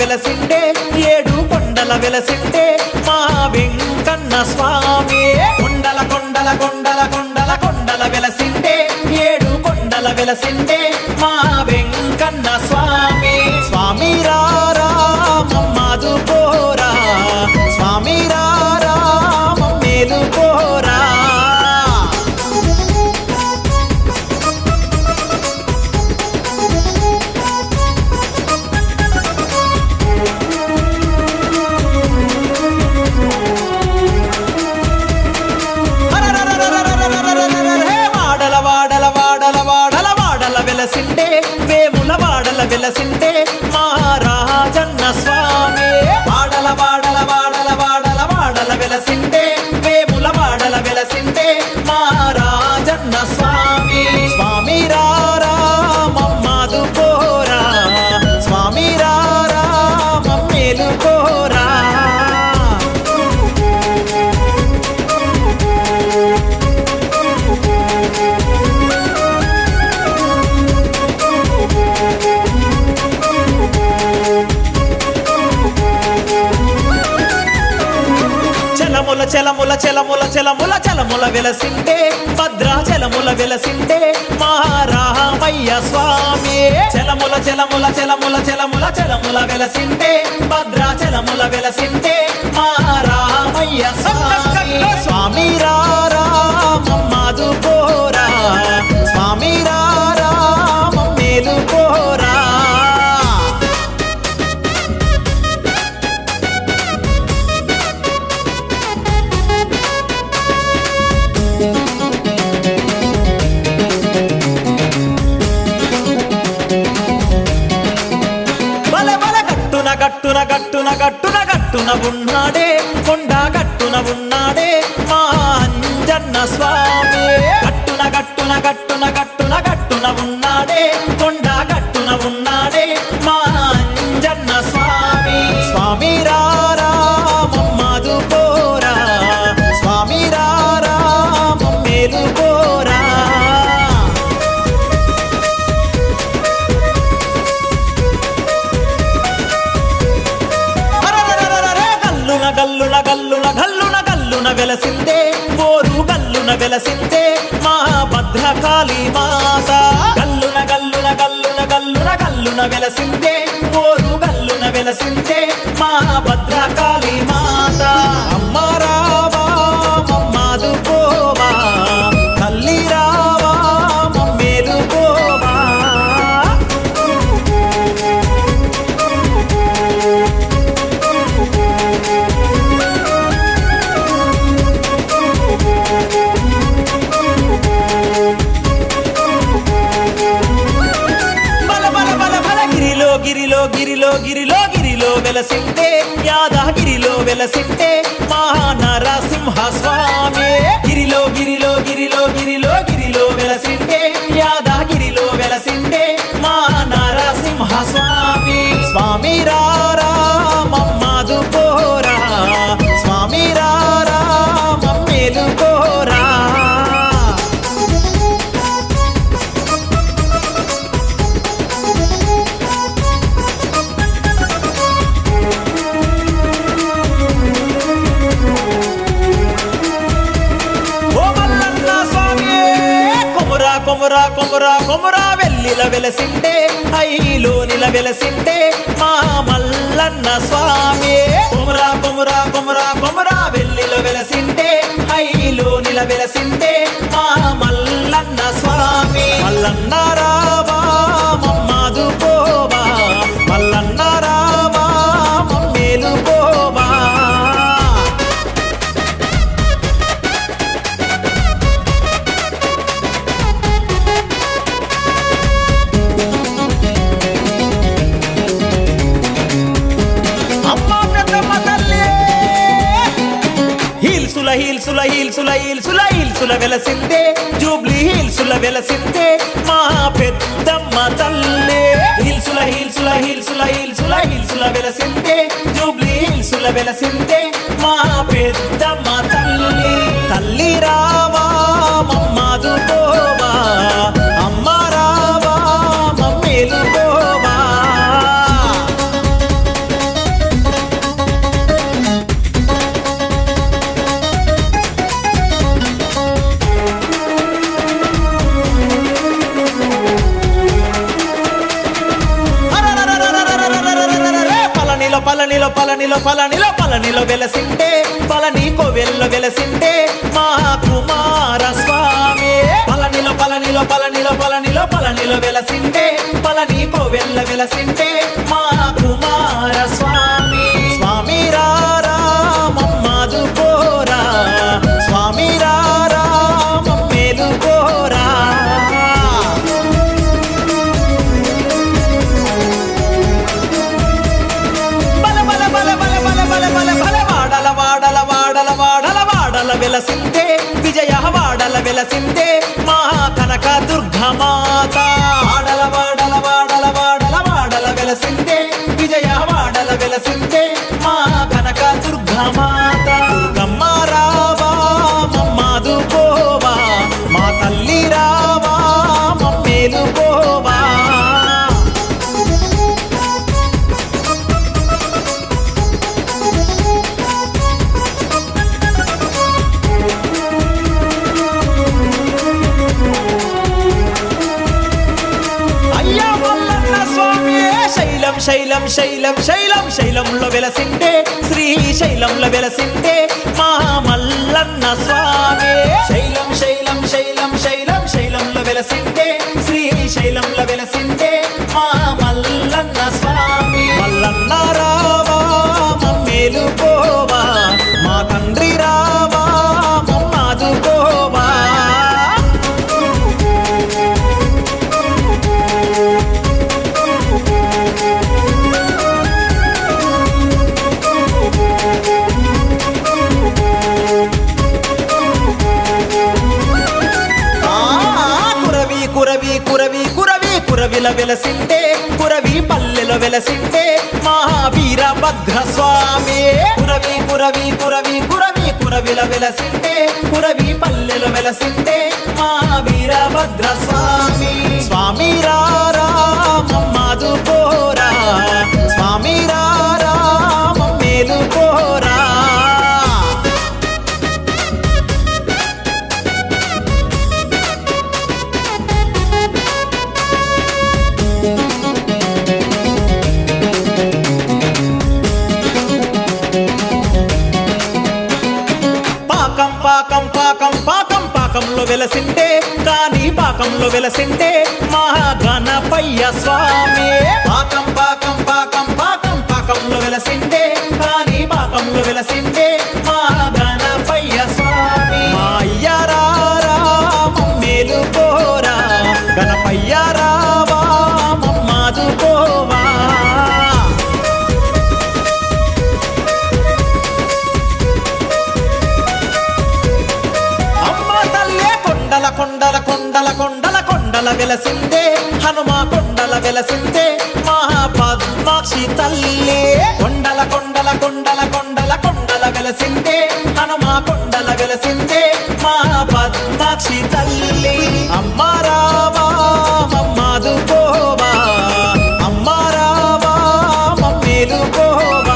వెలసిండే ఏడు కొండల వెలసిండే మా వెంకన్న స్వామి కొండల కొండల కొండల కొండల కొండల వెలసిండే ఏడు కొండల వెలసిండే మా వెంకన్న స్వామి స్వామి రారా మమ్మాదు పోరా స్వామి రారా మమ్మేలు పోరా వాడల వాడల వాడల వాడల వాడల వెలసిండే వేముల వాడల వెలసిండే మా రాజన్న స్వామి వాడల వాడల వాడల వాడల వాడల వెలసిండే వేముల వాడల వెలసిండే మా రాజన్న స్వామి స్వామి రారా మమ్మాదు పోరా స్వామి రారా మమ్మేలు పోరా చలముల చలముల చలముల చలముల చలముల వెలసిండే భద్రాచలముల వెలసిండే మహారామయ్య స్వామి చలముల చలముల చలముల చలముల చలముల వెలసిండే భద్రాచలముల వెలసిండే మహారామయ్య స్వామి స్వామి రారా మమ్మాదు పోరా స్వామి రారా మమ్మేలు పోరా బల బల గట్టున గట్టున గట్టున గట్టున గట్టున ఉన్నాడే కొండ గట్టున ఉన్నాడే మా అంజన్న స్వామి గట్టున గట్టున గట్టున గట్టున గట్టున ఉన్నాడే కొండ గట్టున ఉన్నాడే మా అంజన్న స్వామి స్వామి రారా మమ్మాదు పోరా స్వామి రారా మమ్మేలు పోరా అరరరరరరే గల్లున గల్లున గల్లున గల్లున గల్లున వెలసిందే ఓరు గల్లున వెలసిందే మా భద్రకాళి మాత గల్లున గల్లున గల్లున గల్లున గల్లున వెలసిందే ఓరు గల్లున వెలసిందే మా భద్రకాళి మాత అమ్మ రావా మమ్మాదు పోవా తల్లి రావా మమ్మేలు పోవా బల బల బల బల గిరిలో గిరిలో గిరిలో గిరిలో గిరిలో వెలసిందే యాదగిరిలో వెలసిందే మహానరసింహ స్వామి గిరిలో గిరిలో గిరిలో గిరిలో గిరిలో వెలసిందే యాదగిరిలో వెలసిందే మహానరసింహ స్వామి స్వామి రారా మమ్మాదు పోరా స్వామి రారా మమ్మేలు పోరా ఓ మల్లన్న స్వామి కొమురా కొమురా కొమురా కొమురా వెల్లిల వెలసిండే ఐలో నిల వెలసిండే మా మల్లన్న స్వామి కొమురా కొమురా కొమురా కొమురా వెల్లిల వెలసిండే ఐలో నిల వెలసిండే మా మల్లన్న స్వామి మల్లన్న రావా మమ్మాదు పోవా మల్లన్న రావా మమ్మేలు పోవా అమ్మా పెద్దమ్మ తల్లి హీల్సుల హీల్సుల హీల్సుల హీల్సుల హీల్సుల వెలసిందే జూబ్లీ హీల్సుల వెలసిందే మా పెద్దమ్మ తల్లి హీల్సుల హీల్సుల హీల్సుల హీల్సుల హీల్సుల వెలసిందే జూబ్లీ హీల్సుల వెలసిందే మా పెద్దమ్మ తల్లి తల్లి రావా మమ్మాదు పోవా అమ్మ రావా మమ్మేలు పోవా పలనిలో పలనిలో పలనిలో పలనిలో వెలసిండే పలని కోవెల్లో వెలసిండే మా కుమార స్వామి పలనిలో పలనిలో పలనిలో పలనిలో పలనిలో వెలసిండే పలని కోవెల్ల వెలసిండే మా కుమార స్వామి స్వామి రారా మమ్మాదు కోరా స్వామి రారా మమ్మేలు కోరా బల బల బల బల బల బల బల బల వాడల వాడల వాడల వాడల వాడల వెలసిందే విజయ వాడల వెలసిందే మా కనక దుర్గమాత వాడల వాడల వాడల వాడల వాడల వెలసిందే విజయ వాడల వెలసిందే మా కనక దుర్గమాత దుర్గమ్మ రావా మమ్మాదు పోవా మా తల్లి రావా మమ్మేలు పోవా అయ్యా మల్లన్న స్వామి శైలం శైలం శైలం శైలం శైలంలో వెలసిండే శ్రీ శైలంలో వెలసిండే మా మల్లన్న స్వామి శైలం శైలం శైలం శైలం శైలంలో వెలసిండే శ్రీ శైలంలో వెలసిండే మా మల్లన్న స్వామి మల్లన్న రావా మమ్మేలు పోవా మా తండ్రి రావా మమ్మాదు పోవా ఆ, కురవి కురవి కురవి కురవి కురవిల వెలసిండే కురవి పల్లెలో వెలసిండే మహావీర భద్ర స్వామి కురవి కురవి కురవి కురవి కురవిల వెలసిండే కురవి పల్లెలో వెలసిండే మహావీర భద్ర స్వామి స్వామి రారా మమ్మాదు కోరా స్వామి రారా మమ్మేలు కోరా పాకం పాకం పాకం పాకం పాకంలో వెలసిండే కాని పాకంలో వెలసిండే మహాగణపయ్య స్వామి పాకం పాకం పాకం పాకం పాకంలో వెలసిండే కాని పాకంలో వెలసిండే మహాగణపయ్య స్వామి మా అయ్య రారా మమ్మేలు కోరా గణపయ్య రావా మమ్మాదు కోవా అమ్మ తల్లే కొండల కొండల కొండల కొండల కొండల వెలసిందే హనుమ కొండల వెలసిందే మహాపద్మాక్షి తల్లి కొండల కొండల కొండల కొండల కొండల వెలసిందే హనుమ కొండల వెలసిందే మహాపద్మాక్షి తల్లి అమ్మ రావా మమ్మాదు పోవా అమ్మ రావా మమ్మేలు పోవా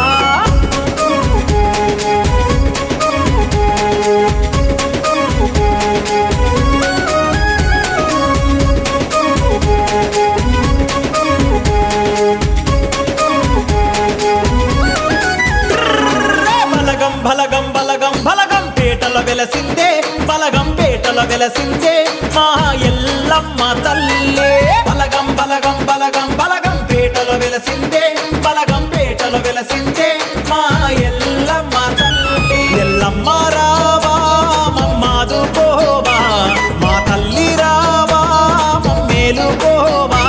బలగం బలగం బలగం బలగం పేటల వెలసిందే బలగం పేటల వెలసిందే మా ఎల్లమ్మ తల్లి బలగం బలగం బలగం బలగం పేటల వెలసిందే బలగం పేటల వెలసిందే మా ఎల్లమ్మ తల్లి ఎల్లమ్మ రావా మమ్మాదు పోవా మా తల్లి రావా మమ్మేలు పోవా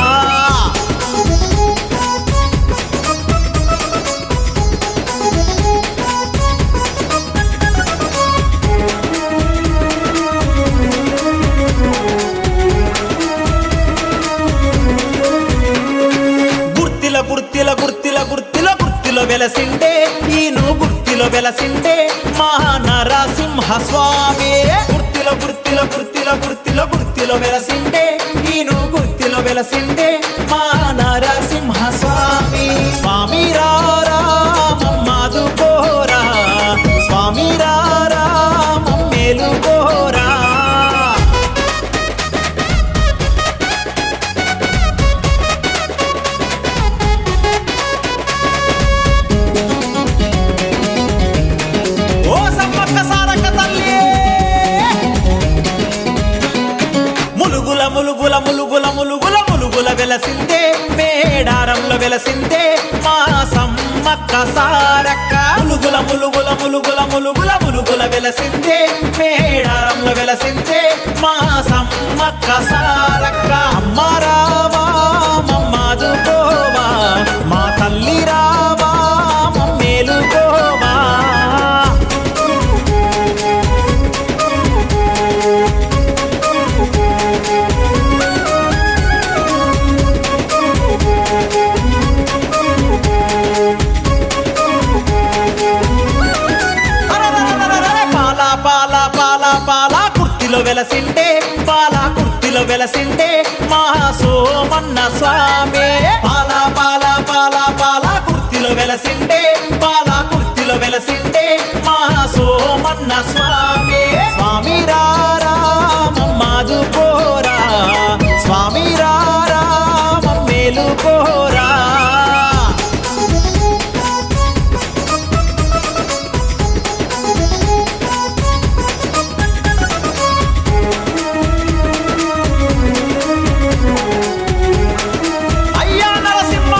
గుర్తిల గుర్తిల గుర్తిల గుర్తిల గుర్తిలో వెలసిండే ఈను గుర్తిలో వెలసిండే మహానరసింహ స్వామి గుర్తిల గుర్తిల గుర్తిల గుర్తిల గుర్తిలో వెలసిండే ఈను గుర్తిలో వెలసిండే మహానరసింహ స్వామి స్వామి రారా మమ్మాదు పోరా స్వామి రారా మమ్మేలు పోరా వెలసిందే మా సమ్మక్క సారక్క ములుగుల ములుగుల ములుగుల ములుగుల ములుగుల వెలసిందే మేడారంలో వెలసిందే మా సమ్మక్క సారక్క అమ్మ రావా మమ్మాదుకోవా మా తల్లి రావా మమ్మేలుకోవా అరరరరరర పాల పాల పాల పాల కుర్తిలో వెలసిండే పాల కుర్తిలో వెలసిండే మా సోమన్న స్వామి పాల పాల పాల పాల కుర్తిలో వెలసిండే పాల కుర్తిలో వెలసిండే మా సోమన్న స్వామి స్వామి రారా మమ్మాదు పోరా స్వామి రారా మమ్మేలు పోరా అయ్యా నరసింహ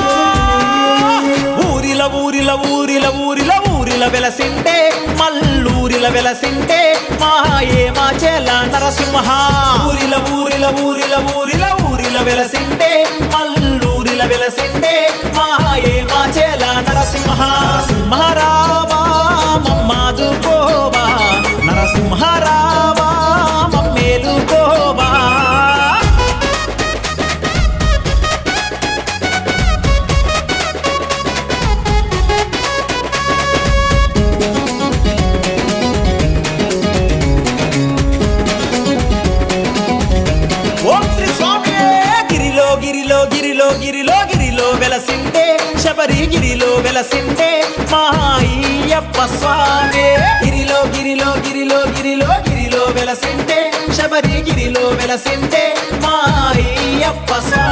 ఊరిల ఊరిల ఊరిల ఊరిల ఊరిల వెలసిండే మల్లూరిల వెలసిండే మా ఏమా చెల నరసింహ ఊరిల ఊరిల ఊరిల ఊరిల ఊరిల వెలసిండే మల్లూరిల వెలసిండే మా ఏమా చెల నరసింహ నరసింహరావా మమ్మాదు కోవా నరసింహరావా మమ్మేలుకోవా ఓం శ్రీ స్వామి గిరిలో గిరిలో గిరిలో గిరిలో గిరిలో వెలసిండే శబరి గిరిలో వెలసిండే మాయ్యప్ప స్వామి గిరిలో గిరిలో గిరిలో గిరిలో గిరిలో వెలసిండే శబరి గిరిలో వెలసిండే మాయ్యప్ప స్వామి